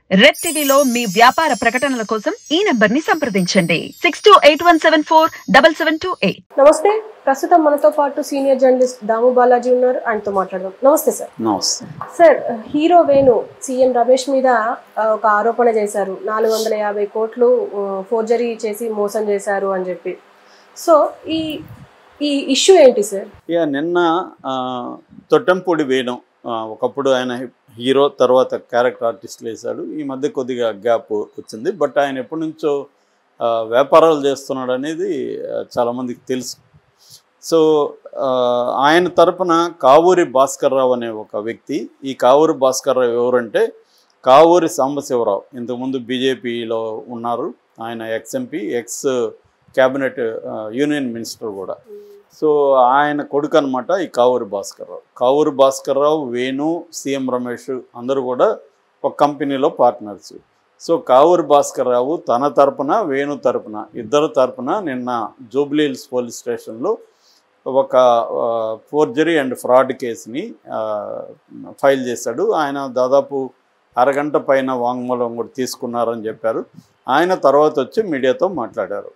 red టీవీలో మీ వ్యాపార ప్రకటనల కోసం ఈ నంబర్ ని సంప్రదించండి six two eight one seven four double seven two eight నమస్తే ప్రస్తుతం మనతో పాటు సీనియర్ జర్నలిస్ట్ దాము బాలాజీ ఉన్నారు ఆయనతో మాట్లాడదాం నమస్తే సార్ నమస్తే sir hero Venu CM Ramesh మీద ఆ, ఒక ఆరోపణ చేశారు నాలుగు వందల యాభై కోట్లు ఫోర్జరీ చేసి మోసం చేశారు అని చెప్పి సో ఈ ఈ ఇష్యూ ఏంటి సార్ ఇక నిన్న ఆ, తొట్టంపూడి వేయడం ఒకప్పుడు ఆయన హీరో తర్వాత క్యారెక్టర్ ఆర్టిస్ట్ వేశాడు ఈ మధ్య కొద్దిగా గ్యాప్ వచ్చింది బట్ ఆయన ఎప్పటి నుంచో ఆ, వ్యాపారాలు చేస్తున్నాడు అనేది ఆ, చాలామందికి తెలుసు సో ఆ, ఆయన తరపున కావూరి భాస్కర్రావు అనే ఒక వ్యక్తి ఈ కావూరి భాస్కర్రావు ఎవరంటే కావూరి సాంబశివరావు ఇంతకుముందు బీజేపీలో ఉన్నారు ఆయన ex MP ex cabinet uh, union minister కూడా సో ఆయన కొడుకు అనమాట ఈ కావూరి భాస్కర్రావు కావూరి భాస్కర్రావు వేణు సీఎం రమేష్ అందరూ కూడా ఒక కంపెనీలో పార్ట్నర్స్ సో కావూరి భాస్కర్రావు తన తరపున వేణు తరపున ఇద్దరు తరపున నిన్న జూబ్లీ హిల్స్ పోలీస్ స్టేషన్లో ఒక ఫోర్జరీ అండ్ ఫ్రాడ్ కేసుని ఆ, ఫైల్ చేశాడు ఆయన దాదాపు అరగంట పైన వాంగ్మూలం కూడా తీసుకున్నారని చెప్పారు ఆయన తర్వాత వచ్చి మీడియాతో మాట్లాడారు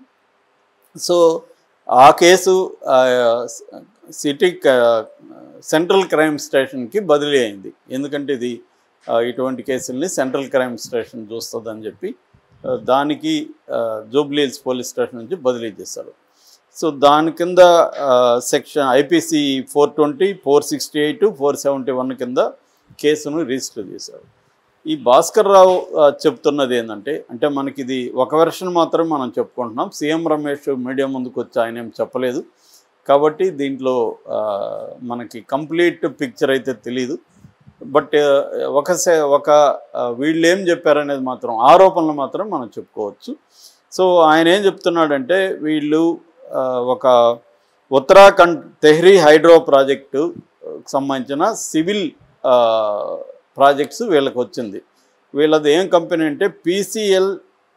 సో ఆ కేసు ఆ, సిటీ క- సెంట్రల్ క్రైమ్ స్టేషన్కి బదిలీ అయింది ఎందుకంటే ఇది ఆ, ఇటువంటి కేసుల్ని సెంట్రల్ క్రైమ్ స్టేషన్ చూస్తుందని చెప్పి ఆ, దానికి ఆ, జూబ్లీ హిల్స్ పోలీస్ స్టేషన్ నుంచి బదిలీ చేశారు సో దాని కింద ఆ, section IPC four twenty four sixty eight four seventy one కింద కేసును రిజిస్టర్ చేశారు ఈ భాస్కర్ రావు ఆ, చెప్తున్నది ఏంటంటే అంటే మనకి ఇది ఒక వెర్షన్ మాత్రమే మనం చెప్పుకుంటున్నాం సీఎం రమేష్ మీడియా ముందుకు వచ్చి ఆయన ఏం చెప్పలేదు కాబట్టి దీంట్లో ఆ, మనకి కంప్లీట్ పిక్చర్ అయితే తెలియదు బట్ ఆ, ఒక సే- ఒక ఆ, వీళ్ళు ఏం చెప్పారనేది మాత్రం ఆరోపణలు మాత్రం మనం చెప్పుకోవచ్చు సో ఆయన ఏం చెప్తున్నాడంటే వీళ్ళు ఆ, ఒక ఉత్తరాఖండ్ తెహ్రీ హైడ్రో ప్రాజెక్టు ఆ, సంబంధించిన సివిల్ ఆ, ప్రాజెక్ట్స్ వీళ్ళకి వచ్చింది వీళ్ళది ఏం కంపెనీ అంటే పీసీఎల్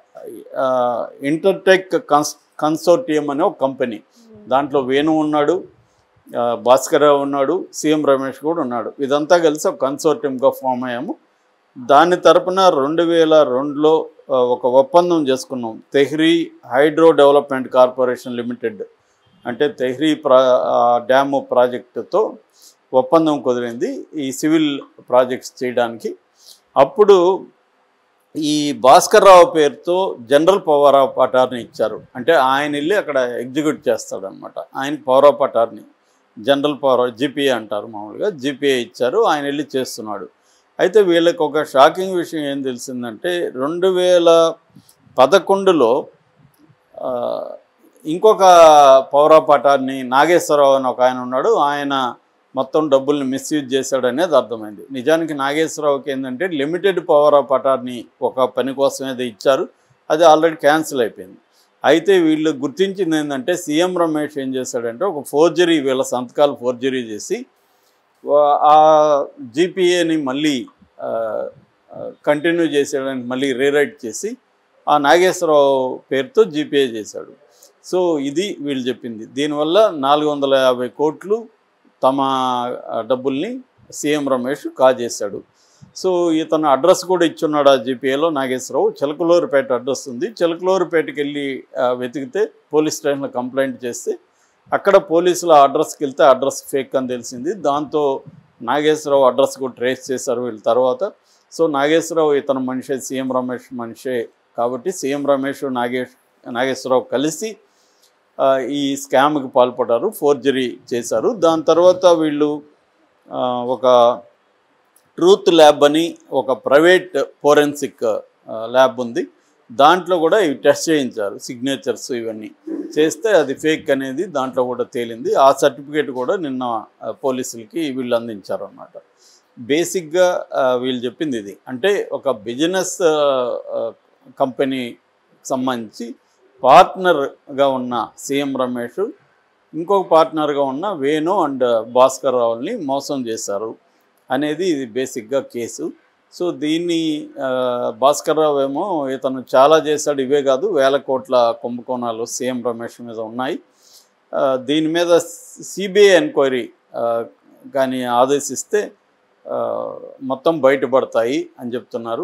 ఇంటర్టెక్ కన్స్ కన్సోర్టియం అనే ఒక కంపెనీ దాంట్లో వేణు ఉన్నాడు ఆ, భాస్కరరావు ఉన్నాడు సీఎం రమేష్ కూడా ఉన్నాడు ఇదంతా కలిసి ఒక కన్సోర్టియంగా ఫామ్ అయ్యాము దాని తరపున రెండు వేల రెండులో ఆ, ఒక ఒప్పందం చేసుకున్నాం Tehri hydro development corporation limited అంటే తెహ్రీ ప్రా ఆ, డ్యాము ప్రాజెక్టుతో ఒప్పందం కుదిరింది ఈ సివిల్ ప్రాజెక్ట్స్ చేయడానికి అప్పుడు ఈ భాస్కర్ రావు పేరుతో జనరల్ పవర్ ఆఫ్ అటార్నీ ఇచ్చారు అంటే ఆయన వెళ్ళి అక్కడ ఎగ్జిక్యూట్ చేస్తాడనమాట ఆయన power of attorney general power GPA అంటారు మామూలుగా జీపీఏ ఇచ్చారు ఆయన వెళ్ళి చేస్తున్నాడు అయితే వీళ్ళకి ఒక షాకింగ్ విషయం ఏం తెలిసిందంటే రెండు వేల పదకొండులో ఆ, ఇంకొక పవర్ ఆఫ్ అటార్నీ నాగేశ్వరరావు అని ఒక ఆయన ఉన్నాడు ఆయన మొత్తం డబ్బుల్ని మిస్యూజ్ చేశాడు అనేది అర్థమైంది నిజానికి నాగేశ్వరరావుకి ఏంటంటే లిమిటెడ్ పవర్ ఆఫ్ అటార్నీ ఒక పని కోసం ఏదో ఇచ్చారు అది ఆల్రెడీ క్యాన్సిల్ అయిపోయింది అయితే వీళ్ళు గుర్తించింది ఏంటంటే సీఎం రమేష్ ఏం చేశాడంటే ఒక ఫోర్జరీ వీళ్ళ సంతకాలు ఫోర్జరీ చేసి వా- ఆ జీపీఏని మళ్ళీ కంటిన్యూ చేసేయడానికి మళ్ళీ రీరైట్ చేసి ఆ నాగేశ్వరరావు పేరుతో జీపీఏ చేశాడు సో ఇది వీళ్ళు చెప్పింది దీనివల్ల నాలుగు వందల యాభై కోట్లు తమ ఆ, డబ్బుల్ని సీఎం రమేష్ కాజేశాడు సో ఇతను అడ్రస్ కూడా ఇచ్చున్నాడు ఆ జీపీఏలో నాగేశ్వరరావు చిలకలూరుపేట అడ్రస్ ఉంది చిలకలూరుపేటకి వెళ్ళి ఆ, వెతికితే పోలీస్ స్టేషన్లో కంప్లైంట్ చేస్తే అక్కడ పోలీసులు ఆ అడ్రస్కి వెళ్తే అడ్రస్ ఫేక్ అని తెలిసింది దాంతో నాగేశ్వరరావు అడ్రస్ కూడా ట్రేస్ చేశారు వీళ్ళ తర్వాత సో నాగేశ్వరరావు ఇతను మనిషే సీఎం రమేష్ మనిషే కాబట్టి సీఎం రమేష్ నాగేష్ నాగేశ్వరరావు కలిసి ఆ, ఈ స్కామ్కి పాల్పడ్డారు ఫోర్జరీ చేశారు దాని తర్వాత వీళ్ళు ఆ, ఒక ట్రూత్ ల్యాబ్ అని ఒక ప్రైవేట్ ఫోరెన్సిక్ ల్యాబ్ ఉంది దాంట్లో కూడా ఇవి టెస్ట్ చేయించారు సిగ్నేచర్స్ ఇవన్నీ చేస్తే అది ఫేక్ అనేది దాంట్లో కూడా తేలింది ఆ సర్టిఫికేట్ కూడా నిన్న ఆ, పోలీసులకి వీళ్ళు అందించారు అన్నమాట బేసిక్గా ఆ, వీళ్ళు చెప్పింది ఇది అంటే ఒక బిజినెస్ కంపెనీ సంబంధించి పార్ట్నర్గా ఉన్న సీఎం రమేష్ ఇంకొక పార్ట్నర్గా ఉన్న వేణు అండ్ భాస్కర్ రావుల్ని మోసం చేశారు అనేది ఇది బేసిక్గా కేసు సో దీన్ని ఆ, భాస్కర్ రావు ఏమో ఇతను చాలా చేశాడు ఇవే కాదు వేల కోట్ల కుంభకోణాలు సీఎం రమేష్ మీద ఉన్నాయి ఆ, దీని మీద సిబిఐ ఎంక్వైరీ కానీ ఆదేశిస్తే ఆ, మొత్తం బయటపడతాయి అని చెప్తున్నారు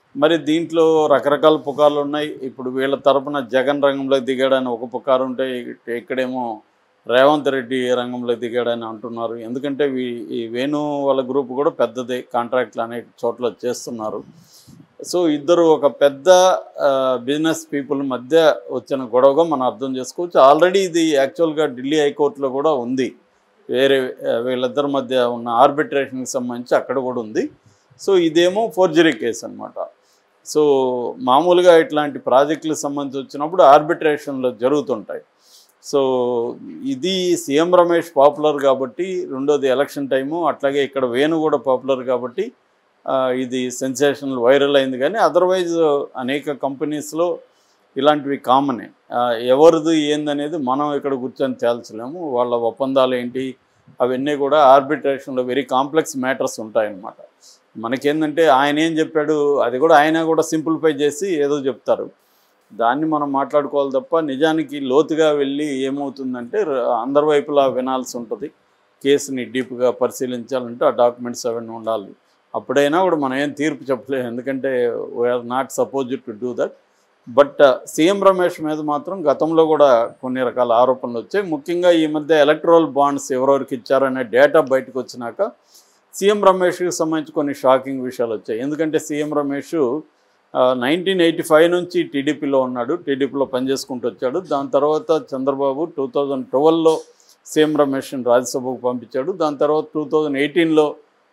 మరి దీంట్లో రకరకాల పుకార్లు ఉన్నాయి ఇప్పుడు వీళ్ళ తరపున జగన్ రంగంలోకి దిగాడని ఒక పుకారు ఉంటే ఇక్- ఇక్కడేమో రేవంత్ రెడ్డి రంగంలో దిగాడని అంటున్నారు ఎందుకంటే వీ- ఈ వేణు వాళ్ళ గ్రూప్ కూడా పెద్దదే కాంట్రాక్ట్లు అనేక చోట్ల చేస్తున్నారు సో ఇద్దరు ఒక పెద్ద బిజినెస్ పీపుల్ మధ్య వచ్చిన గొడవగా మనం అర్థం చేసుకోవచ్చు ఆల్రెడీ ఇది యాక్చువల్గా ఢిల్లీ హైకోర్టులో కూడా ఉంది వేరే ఆ, వీళ్ళిద్దరి మధ్య ఉన్న ఆర్బిట్రేషన్కి సంబంధించి అక్కడ కూడా ఉంది సో ఇదేమో ఫోర్జరీ కేసు అనమాట సో మామూలుగా ఇట్లాంటి ప్రాజెక్టులకు సంబంధించి వచ్చినప్పుడు ఆర్బిట్రేషన్లో జరుగుతుంటాయి సో ఇది సీఎం రమేష్ పాపులర్ కాబట్టి రెండోది ఎలక్షన్ టైము అట్లాగే ఇక్కడ వేణు కూడా పాపులర్ కాబట్టి ఆ, ఇది సెన్సేషనల్ వైరల్ అయింది కానీ అదర్వైజ్ అనేక కంపెనీస్లో ఇలాంటివి కామనే ఆ, ఎవరిది ఏందనేది మనం ఇక్కడ కూర్చొని తేల్చలేము వాళ్ళ ఒప్పందాలు ఏంటి అవన్నీ కూడా ఆర్బిట్రేషన్లో వెరీ కాంప్లెక్స్ మ్యాటర్స్ ఉంటాయన్నమాట మనకేందంటే ఆయన ఏం చెప్పాడు అది కూడా ఆయన కూడా సింప్లిఫై చేసి ఏదో చెప్తారు దాన్ని మనం మాట్లాడుకోవాలి తప్ప నిజానికి లోతుగా వెళ్ళి ఏమవుతుందంటే ర- అందరి వైపులా వినాల్సి ఉంటుంది కేసుని డీప్గా పరిశీలించాలంటే ఆ డాక్యుమెంట్స్ అవన్నీ ఉండాలి అప్పుడైనా కూడా మనం ఏం తీర్పు చెప్పలేము ఎందుకంటే we are not supposed to do that but CM Ramesh మీద మాత్రం గతంలో కూడా కొన్ని రకాల ఆరోపణలు వచ్చాయి ముఖ్యంగా ఈ మధ్య ఎలక్ట్రల్ బాండ్స్ ఎవరెవరికి ఇచ్చారనే డేటా బయటకు వచ్చినాక సీఎం రమేష్కి సంబంధించి కొన్ని షాకింగ్ విషయాలు వచ్చాయి ఎందుకంటే CM Ramesh nineteen eighty five నుంచి టీడీపీలో ఉన్నాడు టీడీపీలో పనిచేసుకుంటూ వచ్చాడు దాని తర్వాత చంద్రబాబు టూ థౌజండ్ ట్వెల్వ్లో సీఎం రమేష్ని రాజ్యసభకు పంపించాడు దాని తర్వాత టూ థౌజండ్ ఎయిటీన్లో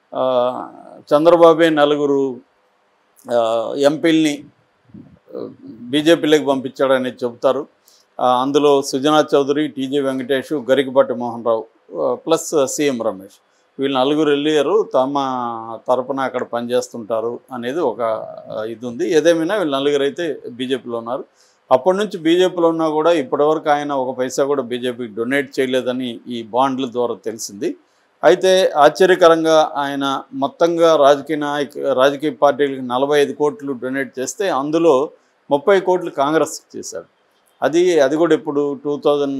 చంద్రబాబే నలుగురు ఆ, ఎంపీల్ని బీజేపీలోకి పంపించాడని చెబుతారు ఆ, అందులో సుజనా చౌదరి టీజీ వెంకటేష్ గరికపాటి మోహన్ రావు ఆ, ప్లస్ సీఎం రమేష్ వీళ్ళు నలుగురు వెళ్ళారు తమ తరపున అక్కడ పనిచేస్తుంటారు అనేది ఒక ఆ, ఇది ఉంది ఏదేమైనా వీళ్ళు నలుగురు అయితే బీజేపీలో ఉన్నారు అప్పటి నుంచి బీజేపీలో ఉన్నా కూడా ఇప్పటివరకు ఆయన ఒక పైసా కూడా బీజేపీకి డొనేట్ చేయలేదని ఈ బాండ్ల ద్వారా తెలిసింది అయితే ఆశ్చర్యకరంగా ఆయన మొత్తంగా రాజకీయ నాయక రాజకీయ పార్టీలకు నలభై ఐదు కోట్లు డొనేట్ చేస్తే అందులో ముప్పై కోట్లు కాంగ్రెస్ చేశాడు అది అది కూడా ఇప్పుడు టూ థౌజండ్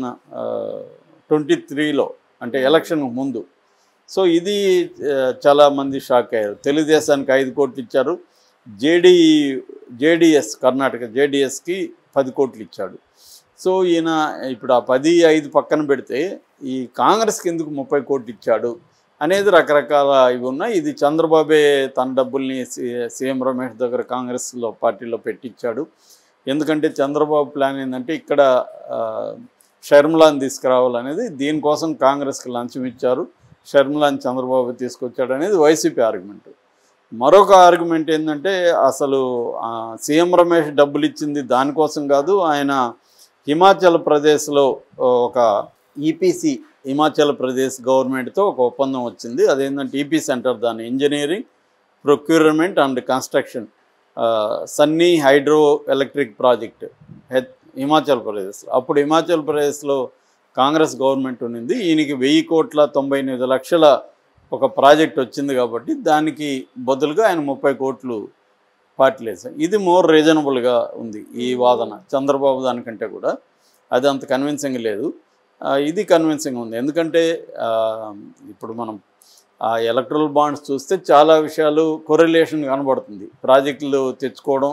ట్వంటీ త్రీలో అంటే ఎలక్షన్ ముందు సో ఇది ఆ, చాలామంది షాక్ అయ్యారు తెలుగుదేశానికి ఐదు కోట్లు ఇచ్చారు జేడీ జేడిఎస్ కర్ణాటక జేడిఎస్కి పది కోట్లు ఇచ్చాడు సో ఈయన ఇప్పుడు ఆ పది ఐదు పక్కన పెడితే ఈ కాంగ్రెస్కి ఎందుకు ముప్పై కోట్లు ఇచ్చాడు అనేది రకరకాల ఇవి ఉన్నాయి ఇది చంద్రబాబే తన డబ్బుల్ని సి- సీఎం రమేష్ దగ్గర కాంగ్రెస్లో పార్టీలో పెట్టించాడు ఎందుకంటే చంద్రబాబు ప్లాన్ ఏంటంటే ఇక్కడ ఆ, షర్మిలాని తీసుకురావాలనేది దీనికోసం కాంగ్రెస్కి లంచం ఇచ్చారు షర్మిలాని చంద్రబాబు తీసుకొచ్చాడు అనేది వైసీపీ ఆర్గ్యుమెంట్ మరొక ఆర్గ్యుమెంట్ ఏంటంటే అసలు ఆ, సీఎం రమేష్ డబ్బులు ఇచ్చింది దానికోసం కాదు ఆయన హిమాచల్ ప్రదేశ్లో ఒక ఈపీసీ హిమాచల్ ప్రదేశ్ గవర్నమెంట్తో ఒక ఒప్పందం వచ్చింది అదేంటంటే ఈపీ సెంటర్ దాని engineering procurement and construction Sunni hydro electric project H Himachal Pradesh అప్పుడు హిమాచల్ ప్రదేశ్లో కాంగ్రెస్ గవర్నమెంట్ ఉన్నింది ఈయనకి వెయ్యి కోట్ల తొంభై ఎనిమిది లక్షల ఒక ప్రాజెక్ట్ వచ్చింది కాబట్టి దానికి బదులుగా ఆయన ముప్పై కోట్లు పార్టీలు వేశారు ఇది మోర్ రీజనబుల్గా ఉంది ఈ వాదన చంద్రబాబు దానికంటే కూడా అది అంత కన్విన్సింగ్ లేదు ఆ, ఇది కన్విన్సింగ్ ఉంది ఎందుకంటే ఆ, ఇప్పుడు మనం ఆ ఎలక్ట్రల్ బాండ్స్ చూస్తే చాలా విషయాలు కొరిలేషన్ కనబడుతుంది ప్రాజెక్టులు తెచ్చుకోవడం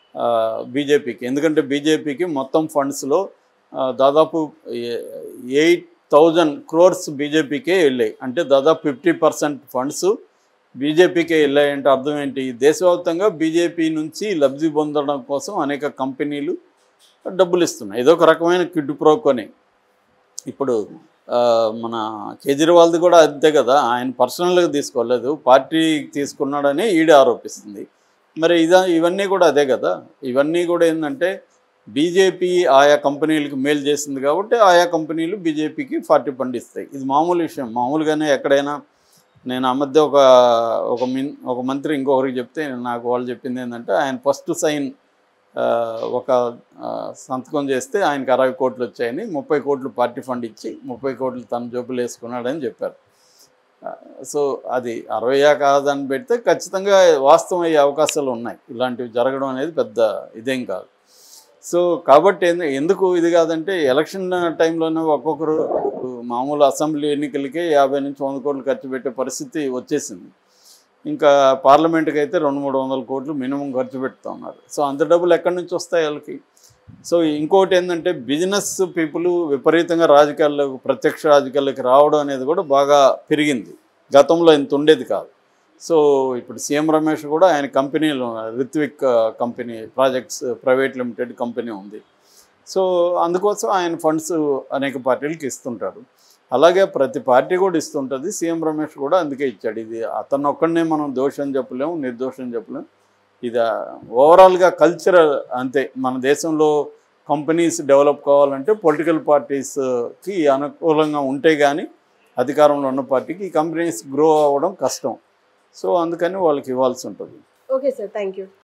బీజేపీకి ఎందుకంటే బీజేపీకి మొత్తం ఫండ్స్లో దాదాపు ఎయిట్ థౌజండ్ క్రోర్స్ బీజేపీకే వెళ్ళాయి అంటే దాదాపు ఫిఫ్టీ పర్సెంట్ ఫండ్స్ బీజేపీకే వెళ్ళాయంటే అర్థం ఏంటి దేశవ్యాప్తంగా బీజేపీ నుంచి లబ్ధి పొందడం కోసం అనేక కంపెనీలు డబ్బులు ఇస్తున్నాయి ఇదొక రకమైన కిడ్ ప్రోకోనే ఇప్పుడు ఆ, మన కేజ్రీవాల్ది కూడా అంతే కదా ఆయన పర్సనల్గా తీసుకోలేదు పార్టీ తీసుకున్నాడని ఈడీ ఆరోపిస్తుంది మరి ఇదా ఇవన్నీ కూడా అదే కదా ఇవన్నీ కూడా ఏంటంటే బీజేపీ ఆయా కంపెనీలకు మేలు చేసింది కాబట్టి ఆయా కంపెనీలు బీజేపీకి ఫార్టీ ఫండ్ ఇస్తాయి ఇది మామూలు విషయం మామూలుగానే ఎక్కడైనా నేను ఆ మధ్య ఒక ఒక మిన్ ఒక మంత్రి ఇంకొకరికి చెప్తే నాకు వాళ్ళు చెప్పింది ఏంటంటే ఆయన ఫస్ట్ సైన్ ఆ, ఒక ఆ, సంతకం చేస్తే ఆయనకి అరవై కోట్లు వచ్చాయని ముప్పై కోట్లు పార్టీ ఫండ్ ఇచ్చి ముప్పై కోట్లు తన జోబులు వేసుకున్నాడని చెప్పారు ఆ, సో అది అరవయా కాదని పెడితే ఖచ్చితంగా వాస్తవం అయ్యే అవకాశాలు ఉన్నాయి ఇలాంటివి జరగడం అనేది పెద్ద ఇదేం కాదు సో కాబట్టి ఎందు- ఎందుకు ఇది కాదంటే ఎలక్షన్ టైంలోనే ఒక్కొక్కరు మామూలు అసెంబ్లీ ఎన్నికలకే యాభై నుంచి వంద కోట్లు ఖర్చు పెట్టే పరిస్థితి వచ్చేసింది ఇంకా పార్లమెంట్కి అయితే రెండు మూడు వందల కోట్లు మినిమం ఖర్చు పెడుతూ ఉన్నారు సో అంత డబ్బులు ఎక్కడి నుంచి వస్తాయి వాళ్ళకి సో ఇంకోటి ఏంటంటే బిజినెస్ పీపుల్ విపరీతంగా రాజకీయాల్లోకి ప్రత్యక్ష రాజకీయాల్లోకి రావడం అనేది కూడా బాగా పెరిగింది గతంలో ఇంత ఉండేది కాదు సో ఇప్పుడు సీఎం రమేష్ కూడా ఆయన కంపెనీలో Ritvik company projects private limited company ఉంది సో అందుకోసం ఆయన ఫండ్స్ అనేక పార్టీలకు ఇస్తుంటారు అలాగే ప్రతి పార్టీ కూడా ఇస్తుంటుంది సీఎం రమేష్ కూడా అందుకే ఇచ్చాడు ఇది అతను ఒక్కడనే మనం దోషం చెప్పలేము నిర్దోషం చెప్పలేము ఇది ఓవరాల్గా కల్చరల్ అంతే మన దేశంలో కంపెనీస్ డెవలప్ కావాలంటే పొలిటికల్ పార్టీస్కి అనుకూలంగా ఉంటే కానీ అధికారంలో ఉన్న పార్టీకి ఈ కంపెనీస్ గ్రో అవ్వడం కష్టం సో అందుకని వాళ్ళకి ఇవ్వాల్సి ఉంటుంది ఓకే సార్ థ్యాంక్ యూ